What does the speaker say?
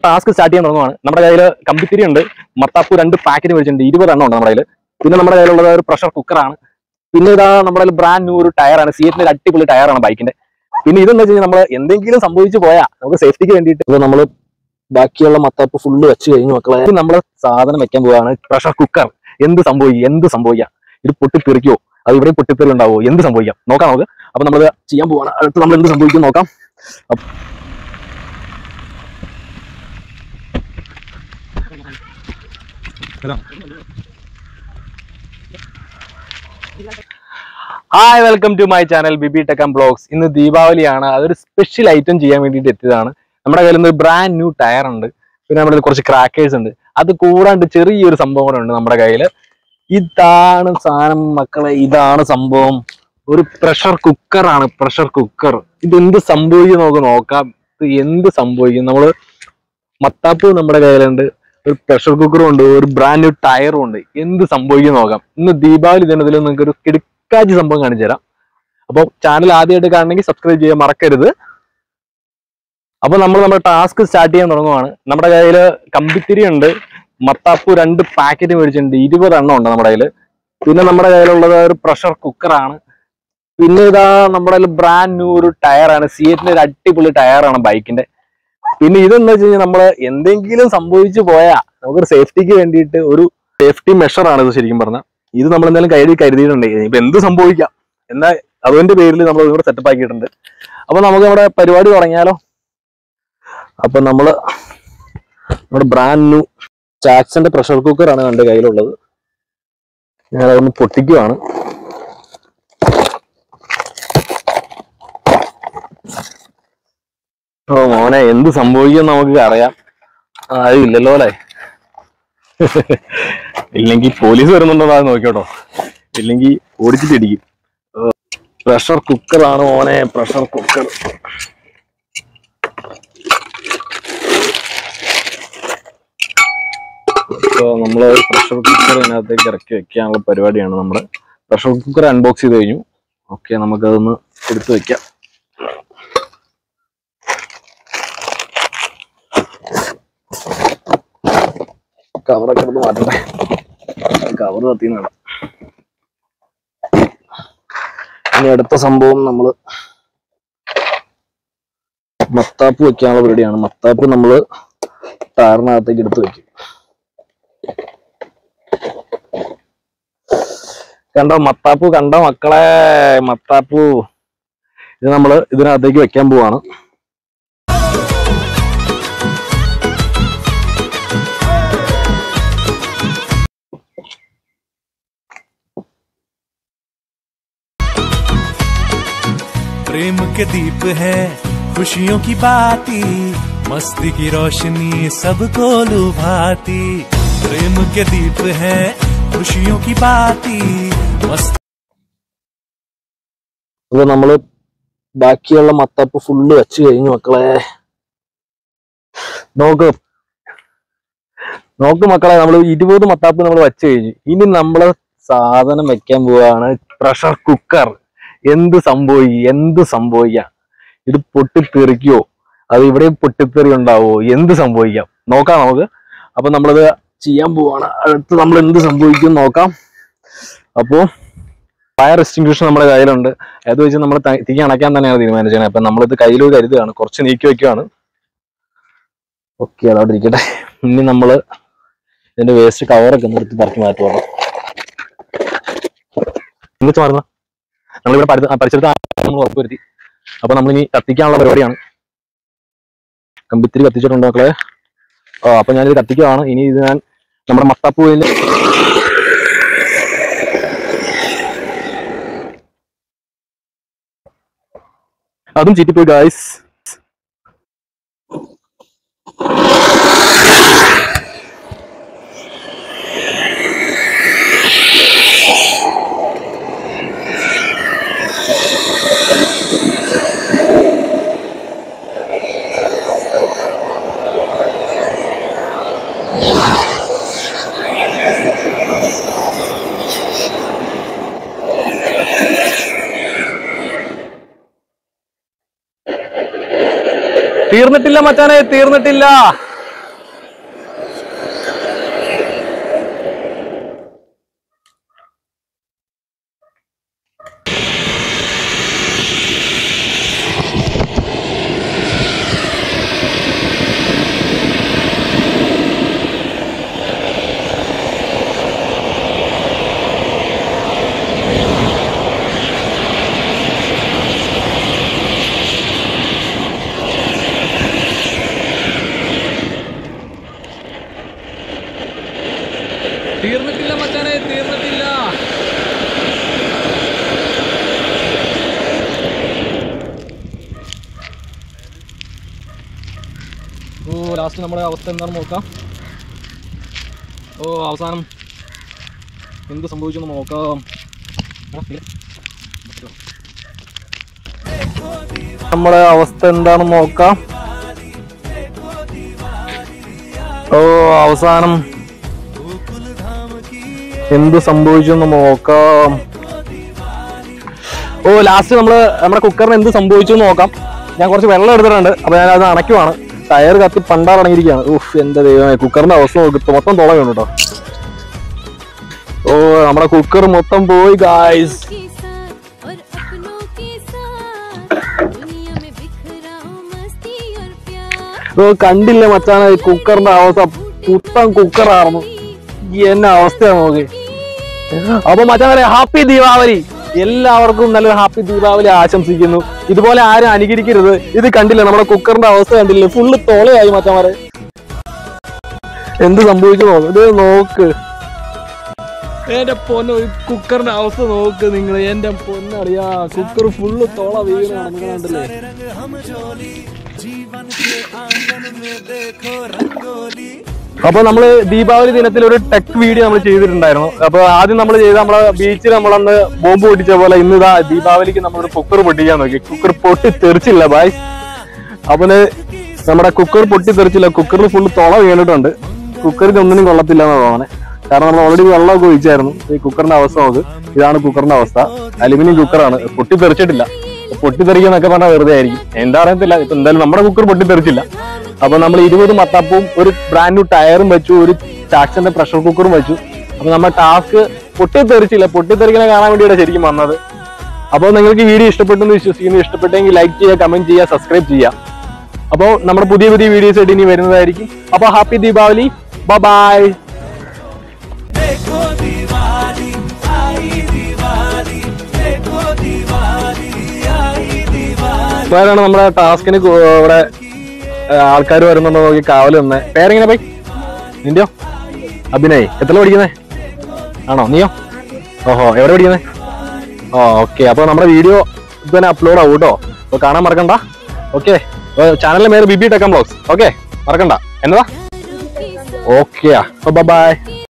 Task start ചെയ്യാൻ തുടങ്ങുവാണ് നമ്മുടെ കയ്യിൽ കമ്പിത്തിരി ഉണ്ട് മത്താപ്പൂ രണ്ട് പാക്കറ്റ് മേടിച്ചിട്ടുണ്ട് ഇരുപത് എണ്ണം ഉണ്ട് നമ്മുടെ കയ്യിൽ പിന്നെ നമ്മുടെ കയ്യിലുള്ളത് ഒരു പ്രഷർ കുക്കറാണ് പിന്നെ ഇതാ നമ്മുടെ കയ്യിൽ ബ്രാൻഡ് ന്യൂ ഒരു ടയറാണ് സിയറ്റിന്റെ ഒരു അടിപൊളി ടയറാണ് ബൈക്കിന്റെ പിന്നെ ഇതെന്ന് വെച്ച് കഴിഞ്ഞാൽ നമ്മൾ എന്തെങ്കിലും സംഭവിച്ചു പോയാൽ നമുക്ക് സേഫ്റ്റിക്ക് വേണ്ടിയിട്ട് ഇത് നമ്മൾ ബാക്കിയുള്ള മത്താപ്പ് ഫുള്ള് വെച്ച് കഴിഞ്ഞു മക്കളെ നമ്മൾ സാധനം വെക്കാൻ പോവാണ് പ്രഷർ കുക്കർ എന്ത് സംഭവിക്കും എന്ത് സംഭവിക്കാം ഇത് പൊട്ടിത്തെറിക്കോ അത് ഇവിടെ പൊട്ടിത്തെറി ഉണ്ടാവോ എന്ത് സംഭവിക്കാം നോക്കാം നമുക്ക് അപ്പൊ നമ്മൾ ചെയ്യാൻ പോവാണ് അടുത്ത് നമ്മൾ എന്ത് സംഭവിക്കും നോക്കാം അപ്പ- hi welcome to my channel BB ടെക്കം ബ്ലോഗ്സ് ഇന്ന് ദീപാവലിയാണ് അതൊരു സ്പെഷ്യൽ ഐറ്റം ചെയ്യാൻ വേണ്ടിയിട്ട് എത്തിയതാണ് നമ്മുടെ കയ്യിൽ ഒരു ബ്രാൻഡ് ന്യൂ ടയർ ഉണ്ട് പിന്നെ നമ്മുടെ കയ്യിൽ കുറച്ച് ക്രാക്കേഴ്സ് ഉണ്ട് അത് കൂടാണ്ട് ചെറിയൊരു സംഭവം കൂടെ ഉണ്ട് നമ്മുടെ കയ്യിൽ ഇതാണ് സാധനം മക്കളെ ഇതാണ് സംഭവം ഒരു പ്രഷർ കുക്കറാണ് പ്രഷർ കുക്കർ ഇത് എന്ത് സംഭവിക്കും നമുക്ക് നോക്കാം ഇത് എന്ത് സംഭവിക്കും നമ്മള് മത്താപ്പ് നമ്മുടെ കയ്യിലുണ്ട് ഒരു പ്രഷർ കുക്കറും ഉണ്ട് ഒരു ബ്രാൻഡ് ന്യൂ ടയറും ഉണ്ട് എന്ത് സംഭവിക്കും നോക്കാം ഇന്ന് ദീപാവലി ദിനത്തിൽ നിങ്ങൾക്ക് ഒരു കിടുക്കാച്ചി സംഭവം കാണിച്ചു തരാം അപ്പോൾ ചാനൽ ആദ്യമായിട്ട് കാണണമെങ്കിൽ സബ്സ്ക്രൈബ് ചെയ്യാൻ മറക്കരുത് അപ്പൊ നമ്മൾ നമ്മുടെ ടാസ്ക് സ്റ്റാർട്ട് ചെയ്യാൻ തുടങ്ങുവാണ് നമ്മുടെ കയ്യിൽ കമ്പിത്തിരി ഉണ്ട് മത്താപ്പൂ രണ്ട് പാക്കറ്റ് മേടിച്ചിട്ടുണ്ട് ഇരുപത് എണ്ണം ഉണ്ട് നമ്മുടെ കയ്യിൽ പിന്നെ നമ്മുടെ കയ്യിലുള്ളത് ഒരു പ്രഷർ കുക്കറാണ് പിന്നെ ഇതാ നമ്മുടെ കയ്യിൽ ബ്രാൻഡ് ന്യൂ ഒരു ടയറാണ് സിയറ്റിന്റെ ഒരു അടിപൊളി ടയറാണ് ബൈക്കിന്റെ പിന്നെ ഇതെന്ന് വെച്ച് കഴിഞ്ഞാൽ നമ്മൾ എന്തെങ്കിലും സംഭവിച്ചു പോയാൽ നമുക്കൊരു സേഫ്റ്റിക്ക് വേണ്ടിയിട്ട് ഒരു സേഫ്റ്റി മെഷറാണ് ഇത് ശരിക്കും പറഞ്ഞാൽ ഇത് നമ്മൾ എന്തായാലും കയ്യിൽ കരുതിയിട്ടുണ്ട് ഇപ്പൊ എന്ത് സംഭവിക്കാം എന്നാൽ അതിന്റെ പേരിൽ നമ്മൾ ഇവിടെ സെറ്റപ്പ് ആക്കിയിട്ടുണ്ട് അപ്പൊ നമുക്ക് നമ്മുടെ പരിപാടി തുടങ്ങിയാലോ അപ്പൊ നമ്മള് നമ്മുടെ ബ്രാൻഡ് ന്യൂ ചാക്സന്റെ പ്രഷർ കുക്കറാണ് എൻ്റെ കയ്യിലുള്ളത് ഞാൻ അതൊന്ന് പൊട്ടിക്കുവാണ് ഓ മോനെ എന്ത് സംഭവിക്കും നമുക്ക് അറിയാം ആരും ഇല്ലല്ലോ അല്ലേ ഇല്ലെങ്കിൽ പോലീസ് വരുന്നുണ്ടോ അത് നോക്കിയോട്ടോ ഇല്ലെങ്കിൽ ഓടിച്ചിട്ടിടിക്കും പ്രഷർ കുക്കറാണ് മോനെ പ്രഷർ കുക്കർ ഇപ്പൊ നമ്മള് പ്രഷർ കുക്കർ ഇതിനകത്തേക്ക് ഇറക്കി വെക്കാനുള്ള പരിപാടിയാണ് നമ്മുടെ പ്രഷർ കുക്കർ അൺബോക്സ് ചെയ്ത് കഴിഞ്ഞു ഓക്കെ നമുക്കതൊന്ന് എടുത്തു വെക്കാം കവറൊക്കെ എടുത്ത് മാറ്റട്ടെ കവർ കത്തിന്നാണ് ഇനി അടുത്ത സംഭവം നമ്മള് മത്താപ്പ് വെക്കാനുള്ള പരിപാടിയാണ് മത്താപ്പ് നമ്മള് ടയറിനകത്തേക്ക് എടുത്ത് വെക്കും കണ്ടോ മത്താപ്പു കണ്ടോ മക്കളെ മത്താപ്പു ഇത് നമ്മള് ഇതിനകത്തേക്ക് വെക്കാൻ പോവാണ് प्रेम के दीप है खुशियों की बाती मस्ती की रोशनी सबको लुभाती प्रेम के दीप है खुशियों की बाती मस्ती അപ്പൊ നമ്മള് ബാക്കിയുള്ള മത്താപ്പ് ഫുള്ള് വെച്ച് കഴിഞ്ഞു മക്കളെ നോക്ക് നോക്ക് മക്കളെ നമ്മൾ ഇരുപത് മത്താപ്പ് നമ്മൾ വെച്ച് കഴിഞ്ഞു ഇനി നമ്മള് സാധനം വെക്കാൻ പോവാണ് പ്രഷർ കുക്കർ എന്ത് സംഭവിക്കും എന്ത് സംഭവിക്കാം ഇത് പൊട്ടിത്തെറിക്കോ അത് ഇവിടെ പൊട്ടിത്തെറി ഉണ്ടാവോ എന്ത് സംഭവിക്കാം നോക്കാം നമുക്ക് അപ്പൊ നമ്മളത് ചെയ്യാൻ പോവാണ് അടുത്ത് നമ്മൾ എന്ത് സംഭവിക്കും നോക്കാം അപ്പോ ഫയർ എക്സ്റ്റിങ്ക്വിഷൻ നമ്മുടെ കയ്യിലുണ്ട് അത് വെച്ച് നമ്മൾ തീ അണയ്ക്കാൻ തന്നെയാണ് തീരുമാനിച്ചത് അപ്പൊ നമ്മളിത് കയ്യിൽ കരുതുകയാണ് കുറച്ച് നീക്കി വെക്കുകയാണ് ഓക്കെ അതവിടെ ഇരിക്കട്ടെ ഇനി നമ്മള് ഇതിന്റെ വേസ്റ്റ് കവറൊക്കെ ഒന്ന് എടുത്ത് പറക്കി മാറ്റുവാണ് എന്ത് മാറുന്ന നമ്മളിവിടെ പരി- പരിസരത്ത് നമ്മൾ ഉറപ്പുവരുത്തി അപ്പൊ നമ്മൾ ഇനി കത്തിക്കാനുള്ള പരിപാടിയാണ് കമ്പിത്തിരി കത്തിച്ചിട്ടുണ്ട് മക്കളെ ആ അപ്പൊ ഞാനിത് കത്തിക്കുവാണ് ഇനി ഇത് ഞാൻ നമ്മുടെ മത്താപ്പൂവിന്റെ അതും ചീറ്റിപ്പോയി ഗായ്സ് തീർന്നിട്ടില്ല മച്ചാനെ തീർന്നിട്ടില്ല ഓ ലാസ്റ്റ് നമ്മുടെ അവസ്ഥ എന്താണെന്ന് നോക്കാം ഓ അവസാനം എന്ത് സംഭവിച്ചെന്ന് നോക്കാം ആ, ഇല്ല. നമ്മുടെ അവസ്ഥ എന്താണെന്ന് നോക്കാം ഓ അവസാനം എന്ത് സംഭവിച്ചെന്ന് നോക്കാം ഓ ലാസ്റ്റ് നമ്മള് നമ്മുടെ കുക്കറിന് എന്ത് സംഭവിച്ചു എന്ന് നോക്കാം ഞാൻ കുറച്ച് വെള്ളം എടുത്തിട്ടുണ്ട് അപ്പൊ ഞാൻ അത് അണയ്ക്കുവാണ് ടയർ കത്തി പണ്ടാറടങ്ങിയിരിക്കുകയാണ് ഉഫ് എന്റെ ദൈവമേ കുക്കറിന്റെ അവസ്ഥ നോക്കി ഇപ്പൊ മൊത്തം തുള വീണു കേട്ടോ ഓ നമ്മുടെ കുക്കർ മൊത്തം പോയി ഗായ്സ് के साथ और अपनों के साथ दुनिया में बिखरा हूँ मस्ती और प्यार ഓ കണ്ടില്ല മച്ചാണ് ഈ കുക്കറിന്റെ അവസ്ഥ പുത്തൻ കുക്കറായിരുന്നു എന്നെ അവസ്ഥയാണ് നോക്കി അപ്പൊ മച്ചാനെ ഹാപ്പി ദീപാവലി എല്ലാവർക്കും നല്ലൊരു ഹാപ്പി ദീപാവലി ആശംസിക്കുന്നു ഇതുപോലെ ആരും അനുകരിക്കരുത് ഇത് കണ്ടില്ല നമ്മുടെ കുക്കറിന്റെ അവസ്ഥ കണ്ടില്ലേ ഫുള്ള് തോളയായി മച്ചാമാരെ എന്ത് സംഭവിച്ചു നോക്ക് ഇത് നോക്ക് എന്റെ പൊന്ന് ഒരു കുക്കറിന്റെ അവസ്ഥ നോക്ക് നിങ്ങൾ എന്റെ പൊന്നറിയാ കുക്കർ ഫുള്ള് തോള വീണാണ് നിങ്ങൾ കണ്ടില്ലേ रंग हम जोली जीवन के आंगन में देखो रंगोली അപ്പൊ നമ്മള് ദീപാവലി ദിനത്തിൽ ഒരു ടെക് വീഡിയോ നമ്മൾ ചെയ്തിട്ടുണ്ടായിരുന്നു അപ്പൊ ആദ്യം നമ്മൾ ചെയ്ത നമ്മളെ ബീച്ചിൽ നമ്മളന്ന് ബോംബ് പൊട്ടിച്ച പോലെ ഇന്ന് ഇതാ ദീപാവലിക്ക് നമ്മളൊരു കുക്കർ പൊട്ടിക്കാൻ നോക്കി കുക്കർ പൊട്ടി തെറിച്ചില്ല ബായ് അപ്പൊ നമ്മുടെ കുക്കർ പൊട്ടി തെറിച്ചില്ല കുക്കറിൽ ഫുള്ള് തുള വീണിട്ടുണ്ട് കുക്കറിന് ഒന്നിനും കൊള്ളത്തില്ല എന്നാ തോന്നുന്നത് കാരണം നമ്മൾ ഓൾറെഡി വെള്ളമൊക്കെ ഒഴിച്ചായിരുന്നു ഈ കുക്കറിന്റെ അവസ്ഥ നോക്ക് ഇതാണ് കുക്കറിന്റെ അവസ്ഥ അലുമിനിയം കുക്കറാണ് പൊട്ടി തെറിച്ചിട്ടില്ല പൊട്ടിത്തെറിക്കുന്നൊക്കെ പറഞ്ഞാൽ വെറുതെ ആയിരിക്കും എന്താ അറിയത്തില്ല ഇപ്പൊ എന്തായാലും നമ്മുടെ കുക്കർ പൊട്ടിത്തെറിച്ചില്ല അപ്പൊ നമ്മൾ ഇരുപത് മത്തപ്പവും ഒരു ബ്രാൻഡ് ന്യൂ ടയറും വെച്ചു ഒരു ചാക്സന്റെ പ്രഷർ കുക്കറും വെച്ചു അപ്പൊ നമ്മുടെ ടാസ്ക് പൊട്ടിത്തെറിച്ചില്ല പൊട്ടിത്തെറിക്കണ കാണാൻ വേണ്ടിയാണ് ശരിക്കും വന്നത് അപ്പോൾ നിങ്ങൾക്ക് വീഡിയോ ഇഷ്ടപ്പെട്ടെന്ന് വിശ്വസിക്കുന്നു ഇഷ്ടപ്പെട്ടെങ്കിൽ ലൈക്ക് ചെയ്യുക കമന്റ് ചെയ്യുക സബ്സ്ക്രൈബ് ചെയ്യുക അപ്പോൾ നമ്മുടെ പുതിയ പുതിയ വീഡിയോസ് ആയിട്ട് ഇനി വരുന്നതായിരിക്കും അപ്പോൾ ഹാപ്പി ദീപാവലി ബൈ देखो दिवाली आई दिवाली देखो दिवाली आई दिवाली ഇപ്പോഴാണ് നമ്മുടെ ടാസ്കിന് കു- ഇവിടെ ആൾക്കാർ വരുന്നുണ്ടോ നോക്കി കാവൽ തന്നെ പേരെങ്ങനെ പോയി നിന്റെയോ അഭിനയ് എത്ര പഠിക്കുന്നേ ആണോ നീയോ ഓഹോ എവിടെ പഠിക്കുന്നേ ഓ ഓക്കെ അപ്പോൾ നമ്മുടെ വീഡിയോ ഇത് തന്നെ അപ്ലോഡ് ആവും കേട്ടോ അപ്പോൾ കാണാൻ മറക്കണ്ട ഓക്കെ ചാനലിലെ പേര് ബിബി ടെക്കം ബ്ലോഗ്സ് ഓക്കെ മറക്കണ്ട എന്നതാ के साथ ഓക്കെ ബൈ